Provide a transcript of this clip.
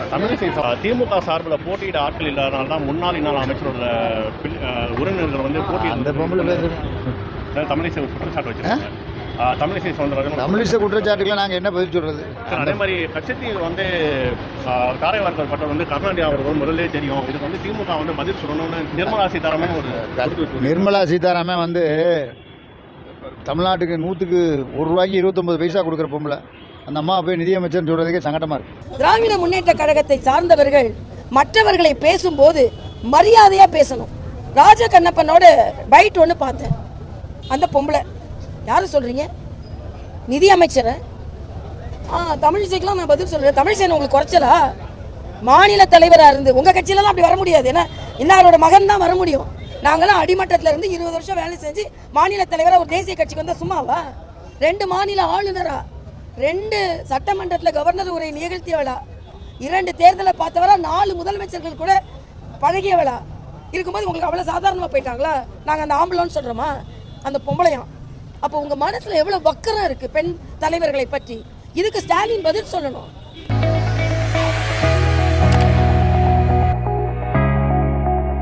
தமிழிசை சா- திமுக சார்பில் போட்டியிட ஆட்கள் இல்லாதனால தான் முன்னாள் இன்னாள் அமைச்சரோட பிள்ளை- அஹ், உறவினர்கள் வந்து போட்டி அந்த பொம்பளை பேசுறேன் அதாவது தமிழிசை ஒரு குற்றச்சாட்டு வச்சிருக்காங்க அஹ், தமிழிசை சவுந்தரராஜன் தமிழிசை குற்றச்சாட்டுக்கெல்லாம் நாங்கள் என்ன பதில் சொல்றது சார், அதே மாதிரி கட்சத்தில் வந்து அஹ், காரைவார்த்தல் பட்டம் வந்து கருணாநிதி அவர்கள் முதல்லே தெரியும் இதுக்கு வந்து திமுக வந்து பதில் சொல்லணும்னு நிர்மலா சீதாராமன் ஒரு கருத்து வச்சிருக்காங்க. நிர்மலா சீதாராமன் வந்து தமிழ்நாட்டுக்கு நூற்றுக்கு ஒரு ரூபாய்க்கு இருபத்தொம்பது பைசா கொடுக்குற பொம்பளை அந்த அம்மா போய் நிதியமைச்சர்னு சொல்கிறதுக்கே சங்கடமாக இருக்கு திராவிட முன்னேற்ற கழகத்தை சார்ந்தவர்கள் மற்றவர்களை பேசும்போது மரியாதையா பேசணும் ராஜ கண்ணப்பனோட பைட் ஒன்று பார்த்தேன் அந்த பொம்பளை யாரு சொல்றீங்க நிதி அமைச்சரை ஆ தமிழிசைக்கெல்லாம் நான் பதில் சொல்றேன் தமிழிசை உங்களுக்கு குறைச்சலா மாநில தலைவராக இருந்து உங்க கட்சியிலலாம் அப்படி வர முடியாது ஏன்னா இன்னாரோட மகன் தான் வர முடியும் நாங்களாம் அடிமட்டத்தில் இருந்து இருபது வருஷம் வேலை செஞ்சு மாநில தலைவராக ஒரு தேசிய கட்சிக்கு வந்தா சும்மாவா ரெண்டு மாநில ஆளுநரா ரெண்டு சட்டமன்றத்தில் கவர்னர் உரை நிகழ்த்தியவளா இரண்டு தேர்தலை பார்த்தவரா நாலு முதலமைச்சர்கள் கூட பழகியவளா இருக்கும்போது உங்களுக்கு அவ்வளோ சாதாரணமாக போயிட்டாங்களா நாங்கள் அந்த ஆம்பளம்னு சொல்கிறோமா அந்த பொம்பளையாம் அப்போ உங்கள் மனசில் எவ்வளோ வக்கரம் இருக்குது பெண் தலைவர்களை பற்றி இதுக்கு ஸ்டாலின் பதில் சொல்லணும்